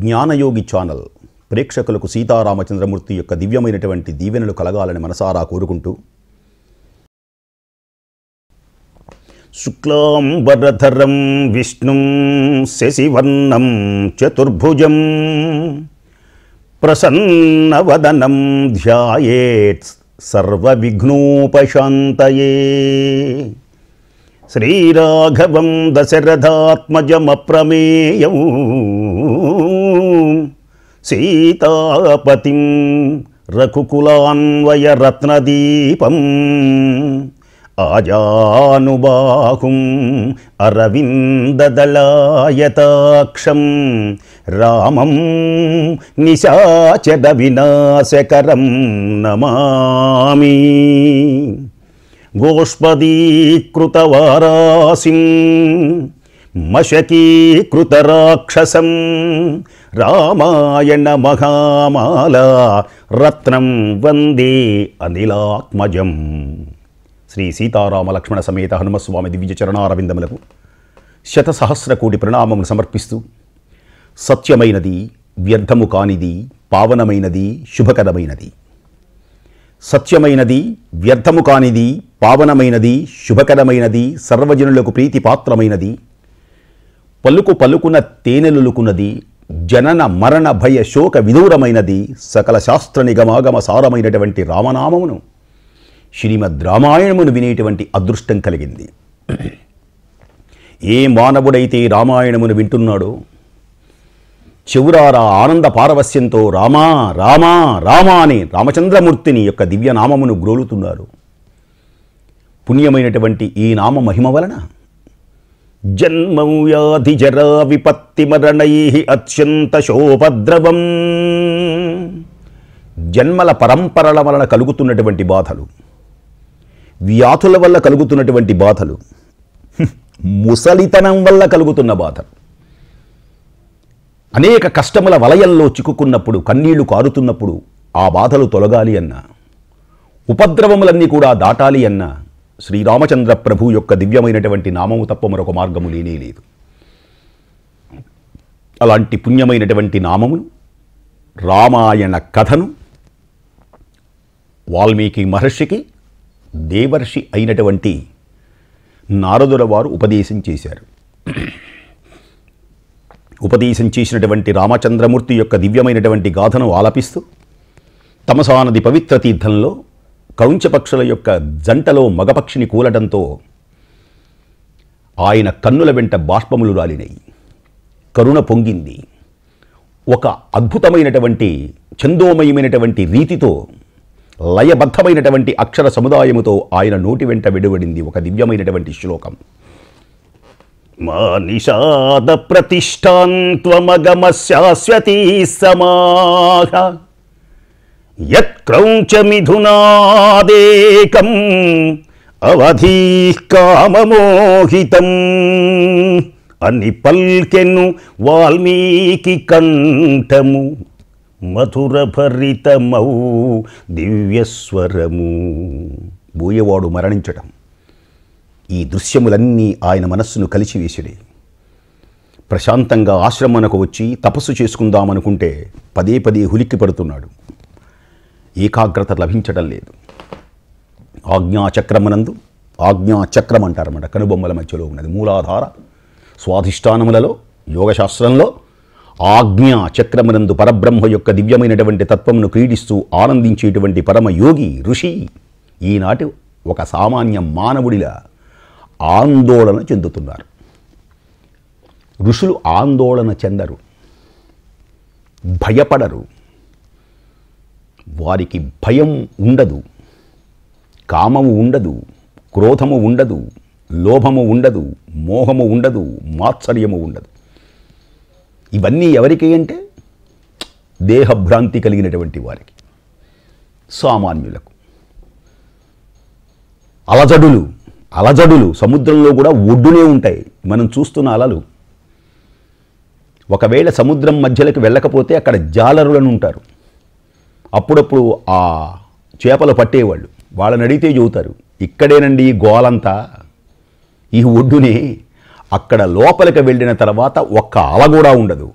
జ్ఞానయోగి channel ప్రేక్షకులకు సీతారామచంద్రమూర్తి యొక్క దివ్యమైనటువంటి దీవెనలు కలగాలని మనసారా కోరుకుంటూ శుక్లాంబరధరం విష్ణుం శశివర్ణం చతుర్భుజం ప్రసన్నవదనం ధ్యాయేత్ సర్వవిఘ్నోపశాంతయే శ్రీరాఘవం దశరథాత్మజమప్రమేయం సీతాపతిం రఘుకులాన్వయరత్నదీపం ఆజానుబాహుం అరవిందదళాయతాక్షం రామం నిశాచర వినాశకరం నమామి గోష్పదీకృతవారాసిం మశకీకృతరాక్షసం రామాయణ మహామాల రత్నం వందే అనిలాత్మజం శ్రీ సీతారామ లక్ష్మణ సమేత హనుమస్వామి దివ్య చరణారవిందములకు శతసహస్ర కోటి ప్రణామములు సమర్పిస్తూ సత్యమైనది వ్యర్థము కానిది పావనమైనది శుభకరమైనది సత్యమైనది వ్యర్థము కానిది పావనమైనది శుభకరమైనది సర్వజనులకు ప్రీతిపాత్రమైనది పలుకు పలుకున తేనెలులుకున్నది జనన మరణ భయ శోక విదూరమైనది సకల శాస్త్ర నిగమాగమ సారమైనటువంటి రామనామమును శ్రీమద్ రామాయణమును వినేటువంటి అదృష్టం కలిగింది ఏ మానవుడైతే రామాయణమును వింటున్నాడో చెవురారా ఆనంద పారవస్యంతో రామా రామా రామా అని రామచంద్రమూర్తిని యొక్క దివ్యనామమును గ్రోలుతున్నారు పుణ్యమైనటువంటి ఈ నామ మహిమ వలన జన్మం వ్యాధి జరా విపత్తి మరణై అత్యంత శోభద్రవం జన్మల పరంపరల వలన కలుగుతున్నటువంటి బాధలు వ్యాధుల వల్ల కలుగుతున్నటువంటి బాధలు హ్మ్, ముసలితనం వల్ల కలుగుతున్న బాధలు అనేక కష్టముల వలయంలో చిక్కుకున్నప్పుడు కన్నీళ్లు కారుతున్నప్పుడు ఆ బాధలు తొలగాలి అన్న ఉపద్రవములన్నీ కూడా దాటాలి అన్న శ్రీరామచంద్ర ప్రభు యొక్క దివ్యమైనటువంటి నామము తప్ప మరొక మార్గము లేనే లేదు అలాంటి పుణ్యమైనటువంటి నామమును రామాయణ కథను వాల్మీకి మహర్షికి దేవర్షి అయినటువంటి నారదుల వారు ఉపదేశం చేశారు ఉపదేశం చేసినటువంటి రామచంద్రమూర్తి యొక్క దివ్యమైనటువంటి గాథను ఆలపిస్తూ తమసానది పవిత్ర తీర్థంలో కౌంచపక్షుల యొక్క జంటలో మగపక్షిని కూలడంతో ఆయన కన్నుల వెంట బాష్పములు రాలినాయి కరుణ పొంగింది ఒక అద్భుతమైనటువంటి ఛందోమయమైనటువంటి రీతితో లయబద్ధమైనటువంటి అక్షర సముదాయముతో ఆయన నోటి వెంట వెలువడింది ఒక దివ్యమైనటువంటి శ్లోకం మా నిషాద ప్రతిష్టాన్త్వమగమ శాశ్వతీ సమాహ యత్క్రౌంచమిథునాదేకం అవధీ కామమోహితం అని పల్కెను వాల్మీకి కంఠము మధుర భరితమౌ దివ్యస్వరము బోయేవాడు మరణించటం ఈ దృశ్యములన్నీ ఆయన మనస్సును కలిచివేసిరే ప్రశాంతంగా ఆశ్రమనకు వచ్చి తపస్సు చేసుకుందామనుకుంటే పదే పదే హులిక్కి పడుతున్నాడు ఏకాగ్రత లభించడం లేదు ఆజ్ఞాచక్రమనందు ఆజ్ఞాచక్రం అంటారన్నమాట కనుబొమ్మల మధ్యలో ఉన్నది మూలాధార స్వాధిష్టానములలో యోగశాస్త్రంలో ఆజ్ఞా చక్రమునందు పరబ్రహ్మ యొక్క దివ్యమైనటువంటి తత్వమును క్రీడిస్తూ ఆనందించేటువంటి పరమ యోగి ఋషి ఈనాటి ఒక సామాన్య మానవుడిలా ఆందోళన చెందుతున్నారు ఋషులు ఆందోళన చెందరు భయపడరు వారికి భయం ఉండదు కామము ఉండదు క్రోధము ఉండదు లోభము ఉండదు మోహము ఉండదు మాత్సర్యము ఉండదు ఇవన్నీ ఎవరికి అంటే దేహభ్రాంతి కలిగినటువంటి వారికి సామాన్యులకు అలజడులు అలజడులు సముద్రంలో కూడా ఒడ్డునే ఉంటాయి మనం చూస్తున్న అలలు ఒకవేళ సముద్రం మధ్యలోకి వెళ్ళకపోతే అక్కడ జాలరులను ఉంటారు అప్పుడప్పుడు ఆ చేపలు పట్టేవాళ్ళు వాళ్ళని అడిగితే చెబుతారు ఇక్కడేనండి ఈ గోలంతా ఈ ఒడ్డునే అక్కడ లోపలికి వెళ్ళిన తర్వాత ఒక్క అల కూడా ఉండదు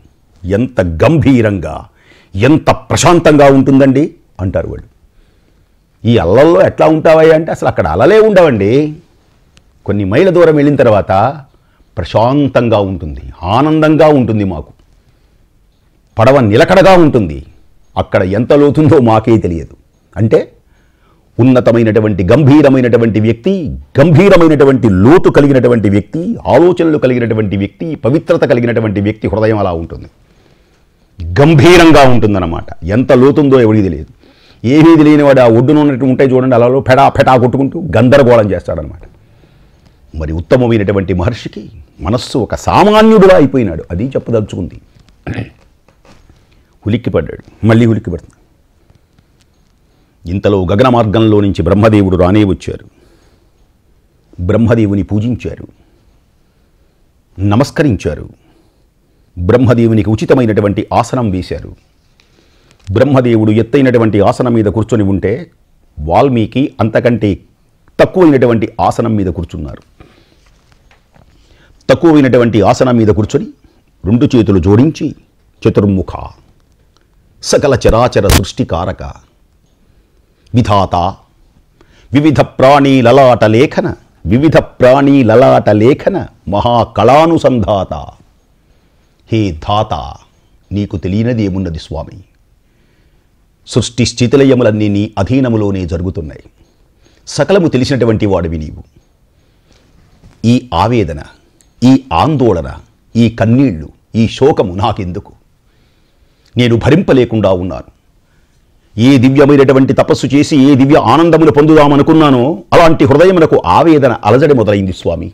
ఎంత గంభీరంగా ఎంత ప్రశాంతంగా ఉంటుందండి అంటారు వాళ్ళు ఈ అల్లల్లో ఎట్లా ఉంటావయ్యా అంటే అసలు అక్కడ అలలే ఉండవండి కొన్ని మైళ్ళ దూరం వెళ్ళిన తర్వాత ప్రశాంతంగా ఉంటుంది ఆనందంగా ఉంటుంది మాకు పడవ నిలకడగా ఉంటుంది అక్కడ ఎంత లోతుందో మాకే తెలియదు అంటే ఉన్నతమైనటువంటి గంభీరమైనటువంటి వ్యక్తి గంభీరమైనటువంటి లోతు కలిగినటువంటి వ్యక్తి ఆలోచనలు కలిగినటువంటి వ్యక్తి పవిత్రత కలిగినటువంటి వ్యక్తి హృదయం అలా ఉంటుంది గంభీరంగా ఉంటుందన్నమాట ఎంత లోతుందో ఎవరికి తెలియదు ఏమీ తెలియని వాడు ఆ ఒడ్డున ఉన్నట్టు ఉంటే చూడండి అలలో పెడా పెటా కొట్టుకుంటూ గందరగోళం చేస్తాడనమాట మరి ఉత్తమమైనటువంటి మహర్షికి మనస్సు ఒక సామాన్యుడులా అయిపోయినాడు అది చెప్పదలుచుకుంది ఉలిక్కిపడ్డాడు మళ్ళీ ఉలిక్కిపడుతుంది ఇంతలో గగన మార్గంలో నుంచి బ్రహ్మదేవుడు రానే వచ్చారు బ్రహ్మదేవుని పూజించారు నమస్కరించారు బ్రహ్మదేవునికి ఉచితమైనటువంటి ఆసనం వేశారు బ్రహ్మదేవుడు ఎత్తైనటువంటి ఆసనం మీద కూర్చొని ఉంటే వాల్మీకి అంతకంటే తక్కువైనటువంటి ఆసనం మీద కూర్చున్నారు తక్కువైనటువంటి ఆసనం మీద కూర్చొని రెండు చేతులు జోడించి చతుర్ముఖ సకల చరాచర సృష్టికారక విధాత వివిధ ప్రాణీ లలాట లేఖన వివిధ ప్రాణీ లలాట లేఖన మహాకళానుసంధాత హే ధాత నీకు తెలియనిది ఏమున్నది స్వామి సృష్టి స్థితిలయములన్నీ నీ అధీనములోనే జరుగుతున్నాయి సకలము తెలిసినటువంటి వాడివి నీవు ఈ ఆవేదన ఈ ఆందోళన ఈ కన్నీళ్లు ఈ శోకము నాకెందుకు నేను భరింపలేకుండా ఉన్నాను ఏ దివ్యమైనటువంటి తపస్సు చేసి ఏ దివ్య ఆనందమును పొందుదామనుకున్నానో అలాంటి హృదయమునకు ఆవేదన అలజడి మొదలైంది స్వామి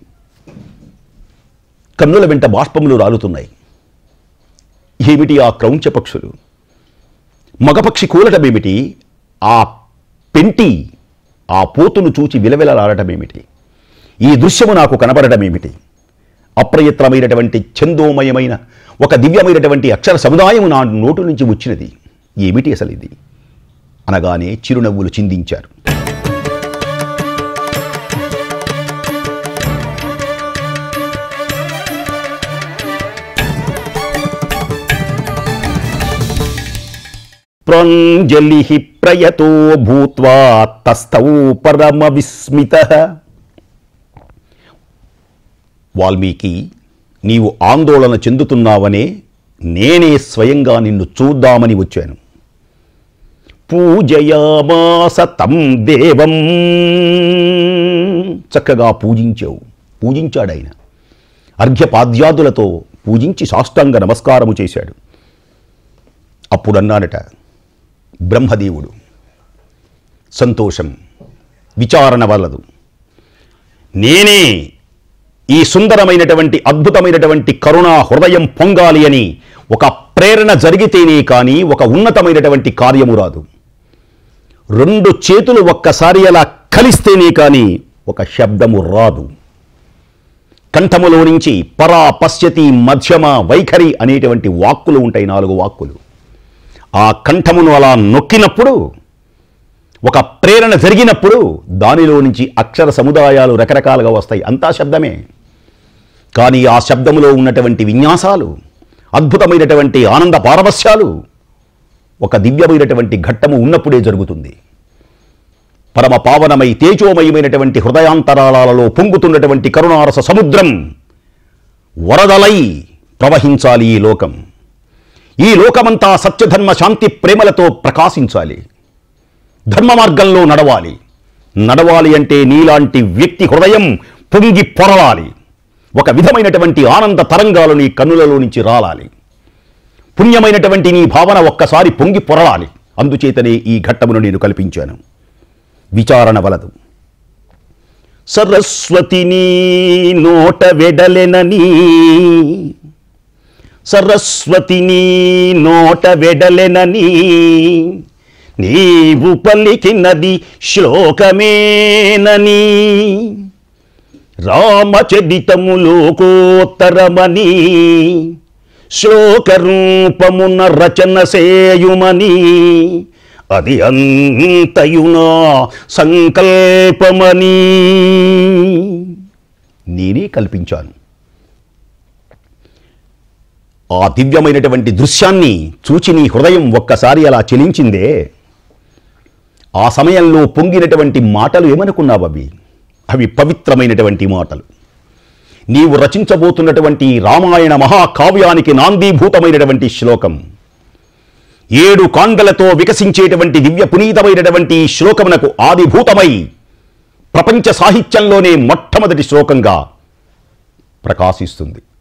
కన్నుల వెంట బాష్పములు రాలుతున్నాయి ఏమిటి ఆ క్రౌంచ పక్షులు మగపక్షి కూలటమేమిటి ఆ పెంటి ఆ పోతును చూచి విలవిలలాడటమేమిటి ఈ దృశ్యము నాకు కనబడటమేమిటి అప్రయత్నమైనటువంటి ఛందోమయమైన ఒక దివ్యమైనటువంటి అక్షర సముదాయము నా నోటు నుంచి వచ్చినది ఏమిటి అసలు ఇది అనగానే చిరునవ్వులు చిందించారు ప్రాంజలి ప్రయతో భూత్వా తస్థౌ పరమ విస్మిత వాల్మీకి నీవు ఆందోళన చెందుతున్నావనే నేనే స్వయంగా నిన్ను చూద్దామని వచ్చాను పూజయామాస తం దేవం చక్కగా పూజించావు పూజించాడు ఆయన అర్ఘ్యపాద్యాదులతో పూజించి సాష్టాంగ నమస్కారము చేశాడు అప్పుడన్నాడట బ్రహ్మదేవుడు సంతోషం విచారణ వలదు నేనే ఈ సుందరమైనటువంటి అద్భుతమైనటువంటి కరుణా హృదయం పొంగాలి అని ఒక ప్రేరణ జరిగితేనే కానీ ఒక ఉన్నతమైనటువంటి కార్యము రాదు రెండు చేతులు ఒక్కసారి అలా కలిస్తేనే కానీ ఒక శబ్దము రాదు కంఠములో నుంచి పరా పశ్యతి మధ్యమ వైఖరి అనేటువంటి వాక్కులు ఉంటాయి నాలుగు వాక్కులు ఆ కంఠమును అలా నొక్కినప్పుడు ఒక ప్రేరణ జరిగినప్పుడు దానిలో నుంచి అక్షర సముదాయాలు రకరకాలుగా వస్తాయి అంతా శబ్దమే కానీ ఆ శబ్దములో ఉన్నటువంటి విన్యాసాలు అద్భుతమైనటువంటి ఆనంద పారవస్యాలు ఒక దివ్యమైనటువంటి ఘట్టము ఉన్నప్పుడే జరుగుతుంది పరమ పావనమై తేజోమయమైనటువంటి హృదయాంతరాలలో పొంగుతున్నటువంటి కరుణారస సముద్రం వరదలై ప్రవహించాలి ఈ లోకం ఈ లోకమంతా సత్యధర్మ శాంతి ప్రేమలతో ప్రకాశించాలి ధర్మ మార్గంలో నడవాలి నడవాలి అంటే నీలాంటి వ్యక్తి హృదయం పొంగి పొరలాలి ఒక విధమైనటువంటి ఆనంద తరంగాలు నీ కన్నులలో నుంచి రాలాలి పుణ్యమైనటువంటి నీ భావన ఒక్కసారి పొంగి పొరలాలి అందుచేతనే ఈ ఘట్టమును నేను కల్పించాను విచారణ వలదు సరస్వతిని నోట వెడలెనని సరస్వతిని నోట వెడలెనని నీవు పలికినది శ్లోకమేనని రామచరితములోకోత్తరమని శ్లోకరూపమున రచన సేయుమని అది అంతయునా సంకల్పమని నేనే కల్పించాను ఆ దివ్యమైనటువంటి దృశ్యాన్ని చూచి నీ హృదయం ఒక్కసారి అలా చెలించిందే ఆ సమయంలో పొంగినటువంటి మాటలు ఏమనుకున్నావు అవి అవి పవిత్రమైనటువంటి మాటలు నీవు రచించబోతున్నటువంటి రామాయణ మహాకావ్యానికి నాందీభూతమైనటువంటి శ్లోకం ఏడు కాండలతో వికసించేటువంటి దివ్య పునీతమైనటువంటి ఈ శ్లోకమునకు ఆదిభూతమై ప్రపంచ సాహిత్యంలోనే మొట్టమొదటి శ్లోకంగా ప్రకాశిస్తుంది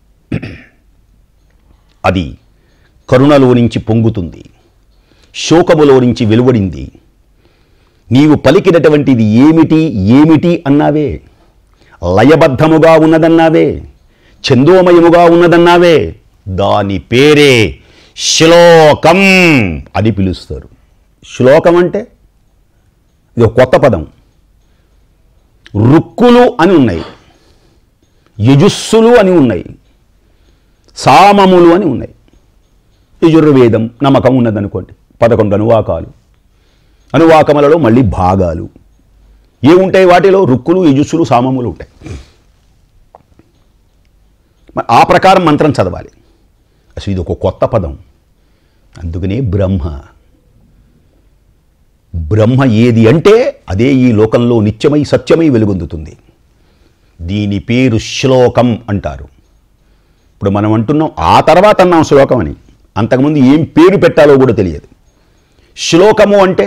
అది కరుణలో నుంచి పొంగుతుంది శోకములో నుంచి వెలువడింది నీవు పలికినటువంటిది ఏమిటి ఏమిటి అన్నావే లయబద్ధముగా ఉన్నదన్నావే చందోమయముగా ఉన్నదన్నావే దాని పేరే శ్లోకం అని పిలుస్తారు శ్లోకం అంటే ఇది ఒక కొత్త పదం రుక్కులు అని ఉన్నాయి యజుస్సులు అని ఉన్నాయి సామములు అని ఉన్నాయి యజుర్వేదం నమ్మకం ఉన్నదనుకోండి పదకొండు అనువాకాలు అనువాకములలో మళ్ళీ భాగాలు ఏముంటాయి వాటిలో రుక్కులు యజుస్సులు సామములు ఉంటాయి మరి ఆ ప్రకారం మంత్రం చదవాలి అసలు ఇది ఒక కొత్త పదం అందుకనే బ్రహ్మ బ్రహ్మ ఏది అంటే అదే ఈ లోకంలో నిత్యమై సత్యమై వెలుగొందుతుంది దీని పేరు శ్లోకం అంటారు ఇప్పుడు మనం అంటున్నాం ఆ తర్వాత అన్నాం శ్లోకం అని అంతకుముందు ఏం పేరు పెట్టాలో కూడా తెలియదు శ్లోకము అంటే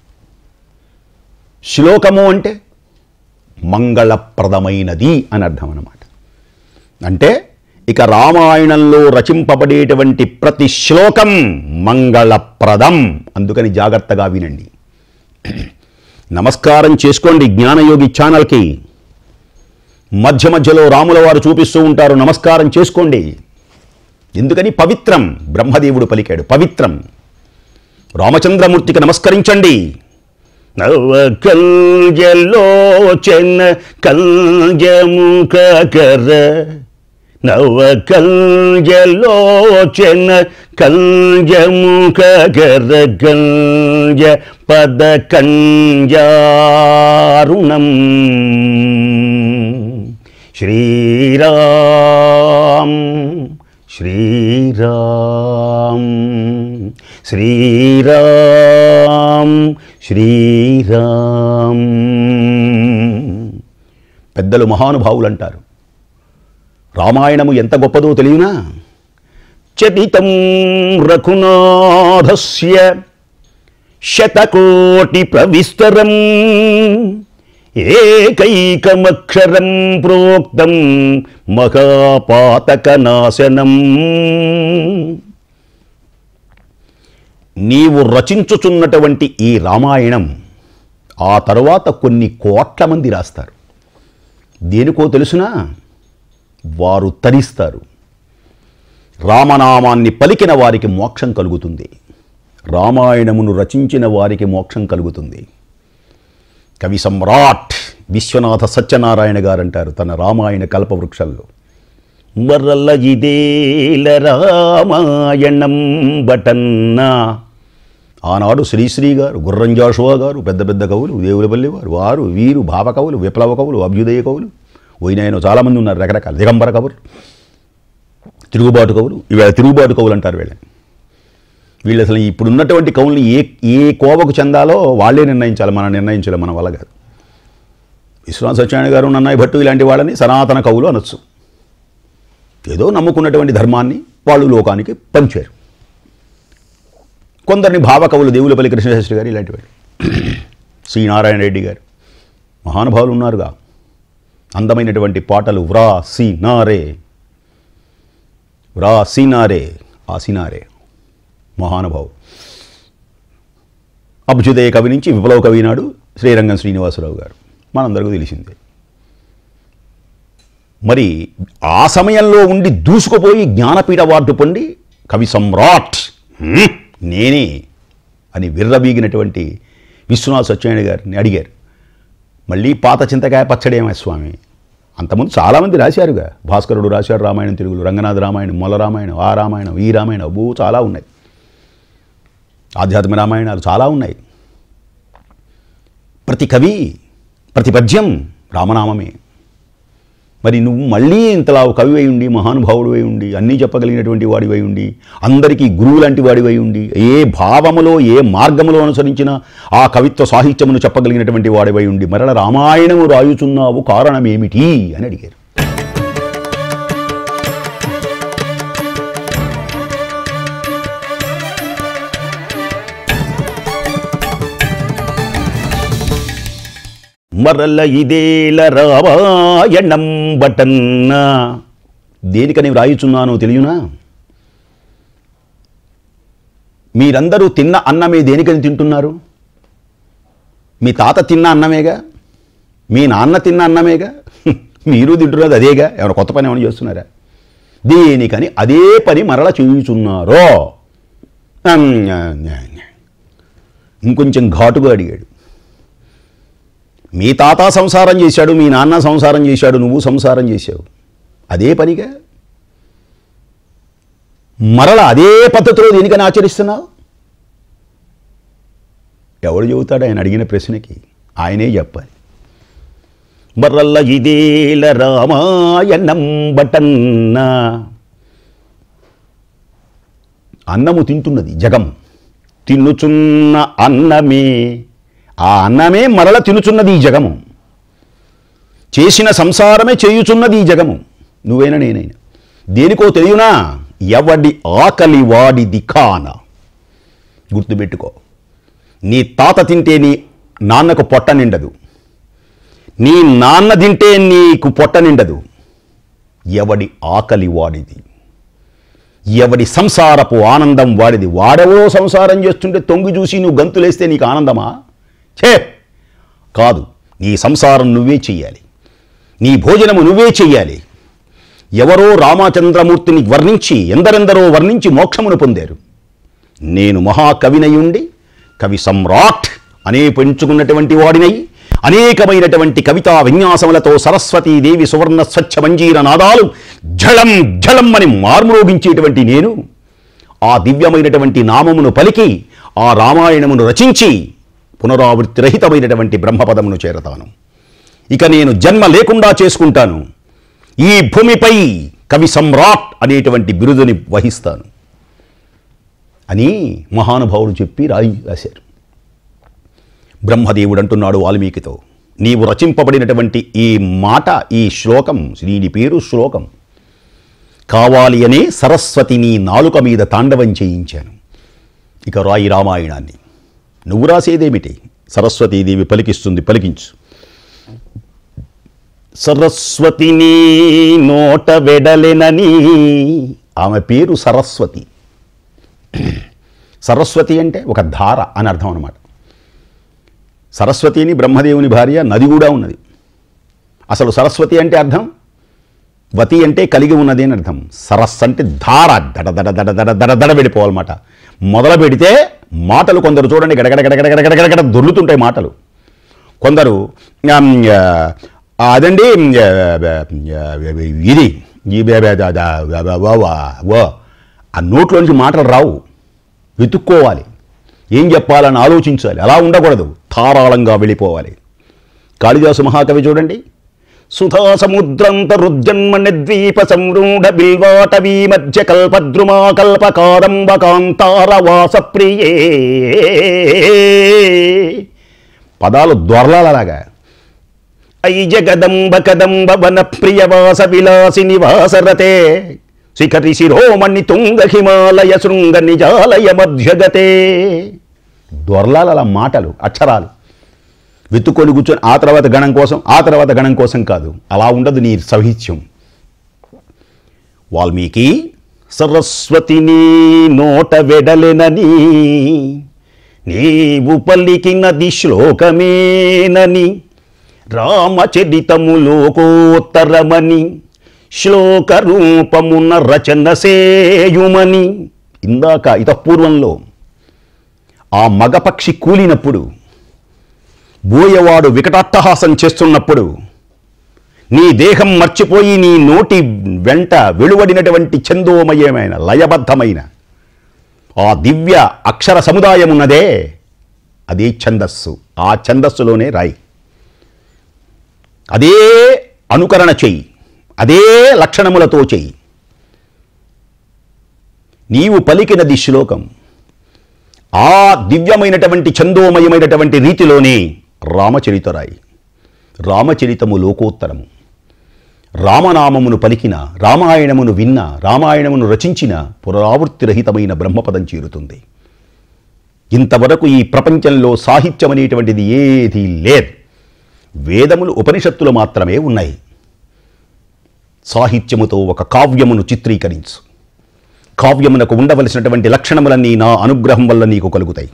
శ్లోకము అంటే మంగళప్రదమైనది అని అర్థం అన్నమాట అంటే ఇక రామాయణంలో రచింపబడేటువంటి ప్రతి శ్లోకం మంగళప్రదం అందుకని జాగ్రత్తగా వినండి నమస్కారం చేసుకోండి జ్ఞానయోగి ఛానల్కి మధ్య మధ్యలో రాముల వారు చూపిస్తూ ఉంటారు నమస్కారం చేసుకోండి ఎందుకని పవిత్రం బ్రహ్మదేవుడు పలికాడు పవిత్రం రామచంద్రమూర్తికి నమస్కరించండి నవకల్జలోచన కల్జముఖకర నవకల్జలోచన కల్జముఖకర కల్జ పద కంజారుణం శ్రీరామ్ శ్రీరామ్ శ్రీరామ్ శ్రీరామ్ పెద్దలు మహానుభావులు అంటారు రామాయణము ఎంత గొప్పదో తెలియనా చతితం రఘునాథస్య శతకోటి ప్రవిస్తరం ఏకైకమక్షరం ప్రోక్తం మహాపాతకనాశనం నీవు రచించుచున్నటువంటి ఈ రామాయణం ఆ తరువాత కొన్ని కోట్ల మంది రాస్తారు దేనికో తెలుసునా వారు తరిస్తారు రామనామాన్ని పలికిన వారికి మోక్షం కలుగుతుంది రామాయణమును రచించిన వారికి మోక్షం కలుగుతుంది కవి సమ్రాట్ విశ్వనాథ సత్యనారాయణ గారు అంటారు తన రామాయణ కల్పవృక్షంలో మరల ఇదేల రామాయణం బటన్నా ఆనాడు శ్రీశ్రీ గారు గుర్రంజాషువా గారు పెద్ద పెద్ద కవులు దేవులపల్లి వారు వారు వీరు భావ కవులు విప్లవ కవులు అభ్యుదయ కవులు పోయినాయన చాలామంది ఉన్నారు రకరకాల దిగంబర కవులు తిరుగుబాటు కవులు ఇవాళ తిరుగుబాటు కవులు అంటారు వీళ్ళని వీళ్ళు అసలు ఇప్పుడు ఉన్నటువంటి కవుల్ని ఏ ఏ కోవకు చెందాలో వాళ్ళే నిర్ణయించాలి మనం నిర్ణయించాలి మన వల్ల కాదు విశ్వనాథ సత్యనారాయణ గారు నన్నయ్య భట్టు ఇలాంటి వాళ్ళని సనాతన కవులు అనొచ్చు ఏదో నమ్ముకున్నటువంటి ధర్మాన్ని వాళ్ళు లోకానికి పంచారు కొందరిని భావకవులు దేవులపల్లి కృష్ణశాస్త్రి గారు ఇలాంటి వాళ్ళు శ్రీనారాయణ రెడ్డి గారు మహానుభావులు ఉన్నారుగా అందమైనటువంటి పాటలు వ్రా సి నారే వ్రా సీనారే ఆ సీనారే మహానుభావు అభ్యుదయ కవి నుంచి విప్లవ కవి నాడు శ్రీరంగం శ్రీనివాసరావు గారు మనందరికీ తెలిసిందే మరి ఆ సమయంలో ఉండి దూసుకుపోయి జ్ఞానపీఠ అవార్డు పొంది కవి సమ్రాట్ హ్మ్, నేనే అని విర్రబీగినటువంటి విశ్వనాథ సత్యనారాయణ గారిని అడిగారు మళ్ళీ పాత చింతకాయ పచ్చడేమే స్వామి అంతకుముందు చాలామంది రాశారుగా భాస్కరుడు రాశారు రామాయణం తెలుగులో రంగనాథ రామాయణం మొల రామాయణం ఆ రామాయణం ఈ రామాయణం అబ్బో చాలా ఉన్నాయి ఆధ్యాత్మిక రామాయణాలు చాలా ఉన్నాయి ప్రతి కవి ప్రతి పద్యం రామనామమే మరి నువ్వు మళ్ళీ ఇంతలా కవి అయి ఉండి మహానుభావుడు అయి ఉండి అన్నీ చెప్పగలిగినటువంటి వాడివై ఉండి అందరికీ గురువు లాంటి వాడివై ఉండి ఏ భావములో ఏ మార్గములో అనుసరించిన ఆ కవిత్వ సాహిత్యమును చెప్పగలిగినటువంటి వాడివై ఉండి మరల రామాయణము రాయుచున్నావు కారణమేమిటి అని అడిగారు మరల ఇదేల రామాయణం బటన్నా దేనికని వ్రాయుచున్నానో తెలియనా మీరందరూ తిన్న అన్నమే దేనికని తింటున్నారు మీ తాత తిన్న అన్నమేగా మీ నాన్న తిన్న అన్నమేగా మీరు తింటున్నది అదేగా ఏమైనా కొత్త పని ఏమైనా చేస్తున్నారా దేనికని అదే పని మరల చేయుచున్నారో అమ్, ఇంకొంచెం ఘాటుగా అడిగాడు మీ తాత సంసారం చేశాడు మీ నాన్న సంసారం చేశాడు నువ్వు సంసారం చేశావు అదే పనిగా మరల అదే పద్ధతిలో దేనికని ఆచరిస్తున్నావు ఎవడు చెబుతాడు ఆయన అడిగిన ప్రశ్నకి ఆయనే చెప్పాలి మరల్ల ఇదేల రామాయణం బటన్న అన్నము తింటున్నది జగం తిన్నుచున్న అన్నమే ఆ అన్నమే మరల తినుచున్నది ఈ జగము చేసిన సంసారమే చేయుచున్నది ఈ జగము నువ్వైనా నేనైనా దేనికో తెలియనా ఎవడి ఆకలి వాడిది కాన గుర్తుపెట్టుకో నీ తాత తింటే నీ నాన్నకు పొట్ట నిండదు నీ నాన్న తింటే నీకు పొట్ట నిండదు ఎవడి ఆకలి వాడిది ఎవడి సంసారపు ఆనందం వాడిది వాడెవరో సంసారం చేస్తుంటే తొంగి చూసి నువ్వు గంతులేస్తే నీకు ఆనందమా ఛే కాదు నీ సంసారం నువ్వే చెయ్యాలి నీ భోజనము నువ్వే చెయ్యాలి ఎవరో రామచంద్రమూర్తిని వర్ణించి ఎందరెందరో వర్ణించి మోక్షమును పొందారు నేను మహాకవినయుండి కవి సమ్రాట్ అనే పెంచుకున్నటువంటి వాడినై అనేకమైనటువంటి కవితా విన్యాసములతో సరస్వతీదేవి సువర్ణ స్వచ్ఛ మంజీర నాదాలు జళం జళం అని మార్మరోగించేటువంటి నేను ఆ దివ్యమైనటువంటి నామమును పలికి ఆ రామాయణమును రచించి పునరావృత్తి రహితమైనటువంటి బ్రహ్మపదమును చేరతాను ఇక నేను జన్మ లేకుండా చేసుకుంటాను ఈ భూమిపై కవి సమ్రాట్ అనేటువంటి బిరుదుని వహిస్తాను అని మహానుభావుడు చెప్పి రాయి రాశారు బ్రహ్మదేవుడు అంటున్నాడు వాల్మీకితో నీవు రచింపబడినటువంటి ఈ మాట ఈ శ్లోకం దీని పేరు శ్లోకం కావాలి అనే సరస్వతి నీ నాలుక మీద తాండవం చేయించాను ఇక రాయి రామాయణాన్ని నువ్వు రాసేదేమిటి సరస్వతీదేవి పలికిస్తుంది పలికించు సరస్వతిని నోట వెడలెనని ఆమె పేరు సరస్వతి సరస్వతి అంటే ఒక ధార అని అర్థం అనమాట సరస్వతిని బ్రహ్మదేవుని భార్య నది కూడా ఉన్నది అసలు సరస్వతి అంటే అర్థం వతి అంటే కలిగి ఉన్నది అని అర్థం సరస్సు అంటే ధార దడ దడ దడ దడ దడ దడ వెళ్ళిపోవాలన్నమాట మొదలు పెడితే మాటలు కొందరు చూడండి గడగడ గడగడ గడగడ గడగడ దొర్లుతుంటాయి మాటలు కొందరు ఆమ్, ఆ, అదండి ఆ, ఆ, ఇది ఈ బే- బే- దా- దా- వా- వా- వా- వా- వా. ఆ నోట్లోంచి మాటలు రావు వెతుక్కోవాలి ఏం చెప్పాలని ఆలోచించాలి అలా ఉండకూడదు ధారాళంగా వెళ్ళిపోవాలి కాళిదాసు మహాకవి చూడండి సుధా సముద్రంత రుద్జన్మణి ద్వీప సంరూఢ బిల్వాటవీ మధ్య కల్పద్రుమా కల్పకారంబ కాంతార వాస ప్రియే పదాలు దొరలాలలాగా ఐ జగదంబ కదంబ వన ప్రియవాస విలాసి నివాసరతే శిఖరి శిరోమణి తుంగ హిమాలయ శృంగ నిజాలయ మధ్యగతే దొరలాల అలా మాటలు అక్షరాలు వెతుక్కొని కూర్చొని ఆ తర్వాత గణం కోసం ఆ తర్వాత గణం కోసం కాదు అలా ఉండదు నీ సాహిత్యం వాల్మీకి సరస్వతిని నోట వెడలెనని నీవు పలికినది శ్లోకమేనని రామచరితము లోకోత్తరమని శ్లోక రూపమున రచన సేయుమని ఇందాక ఇతపూర్వంలో ఆ మగపక్షి కూలినప్పుడు బోయవాడు వికటాట్టహాసం చేస్తున్నప్పుడు నీ దేహం మర్చిపోయి నీ నోటి వెంట వెలువడినటువంటి ఛందోమయమైన లయబద్ధమైన ఆ దివ్య అక్షర సముదాయం ఉన్నదే అదే ఛందస్సు ఆ ఛందస్సులోనే రాయి అదే అనుకరణ చెయ్యి అదే లక్షణములతో చెయ్యి నీవు పలికినది శ్లోకం ఆ దివ్యమైనటువంటి ఛందోమయమైనటువంటి రీతిలోనే రామచరితరాయి రామచరితము లోకోత్తరము రామనామమును పలికిన రామాయణమును విన్న రామాయణమును రచించిన పునరావృత్తిరహితమైన బ్రహ్మపదం చేరుతుంది ఇంతవరకు ఈ ప్రపంచంలో సాహిత్యం అనేటువంటిది ఏదీ లేదు వేదములు ఉపనిషత్తులు మాత్రమే ఉన్నాయి సాహిత్యముతో ఒక కావ్యమును చిత్రీకరించు కావ్యమునకు ఉండవలసినటువంటి లక్షణములన్నీ నా అనుగ్రహం వల్ల నీకు కలుగుతాయి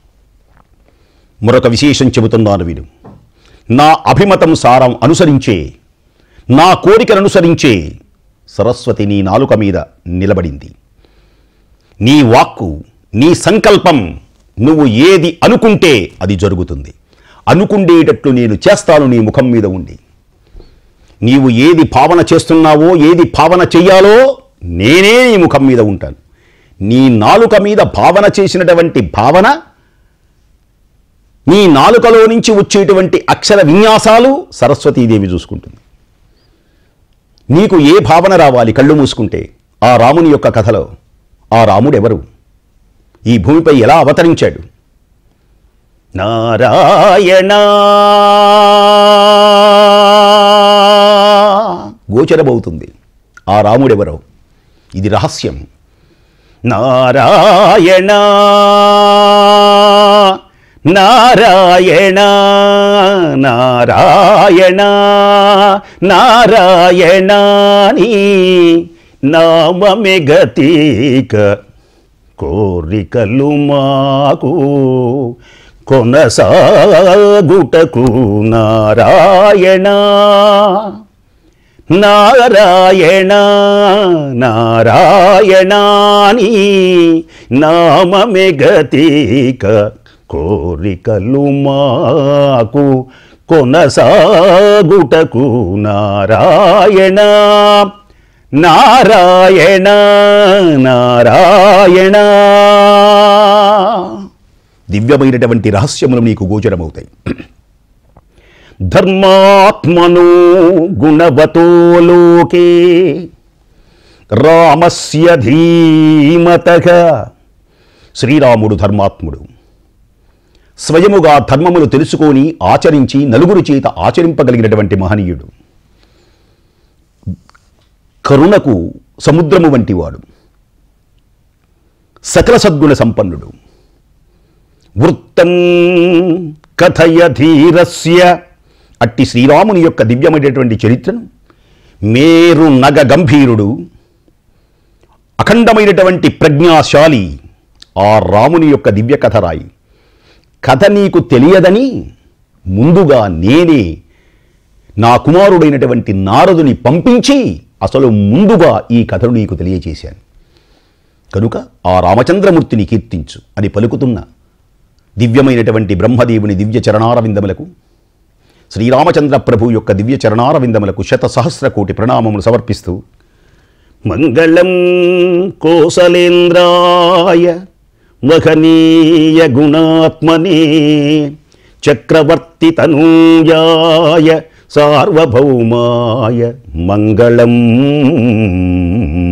మరొక విశేషం చెబుతున్నాను విను నా అభిమతం సారం అనుసరించే నా కోరికను అనుసరించే సరస్వతి నీ నాలుక మీద నిలబడింది నీ వాక్కు నీ సంకల్పం నువ్వు ఏది అనుకుంటే అది జరుగుతుంది అనుకుండేటట్లు నేను చేస్తాను నీ ముఖం మీద ఉండి నీవు ఏది భావన చేస్తున్నావో ఏది భావన చెయ్యాలో నేనే నీ ముఖం మీద ఉంటాను నీ నాలుక మీద భావన చేసినటువంటి భావన నీ నాలుకలో నుంచి వచ్చేటువంటి అక్షర విన్యాసాలు సరస్వతీదేవి చూసుకుంటుంది నీకు ఏ భావన రావాలి కళ్ళు మూసుకుంటే ఆ రాముని యొక్క కథలో ఆ రాముడెవరు ఈ భూమిపై ఎలా అవతరించాడు నారాయణ గోచరమవుతుంది ఆ రాముడెవరో ఇది రహస్యం నారాయణ నారాయణ నారాయణ నారాయణ నీ నామమే గతీక కోరికలు మాకు కొనసాగుటకు నారాయణ నారాయణ నారాయణాని నామమే గతీక కోరికలు మాకు కొనసాగుటకు నారాయణ నారాయణ నారాయణ దివ్యమైనటువంటి రహస్యములు నీకు గోచరమవుతాయి ధర్మాత్మనో గుణవతో లోకే రామస్య ధీమతగా శ్రీరాముడు ధర్మాత్ముడు స్వయముగా ధర్మములు తెలుసుకొని ఆచరించి నలుగురు చేత ఆచరింపగలిగినటువంటి మహనీయుడు కరుణకు సముద్రము వంటివాడు సకల సద్గుణ సంపన్నుడు వృత్తం కథయ ధీరస్య అట్టి శ్రీరాముని యొక్క దివ్యమైనటువంటి చరిత్రను మేరు నగ గంభీరుడు అఖండమైనటువంటి ప్రజ్ఞాశాలి ఆ రాముని యొక్క దివ్య కథ రాయి కథ నీకు తెలియదని ముందుగా నేనే నా కుమారుడైనటువంటి నారదుని పంపించి అసలు ముందుగా ఈ కథను నీకు తెలియచేశాను కనుక ఆ రామచంద్రమూర్తిని కీర్తించు అని పలుకుతున్న దివ్యమైనటువంటి బ్రహ్మదేవుని దివ్య చరణారవిందములకు శ్రీరామచంద్ర ప్రభు యొక్క దివ్య చరణారవిందములకు శత సహస్ర కోటి ప్రణామములు సమర్పిస్తూ మంగళం కోసలేంద్రాయ మహనీయ గుణాత్మనే చక్రవర్తి తనూయాయ సార్వభౌమాయ మంగళం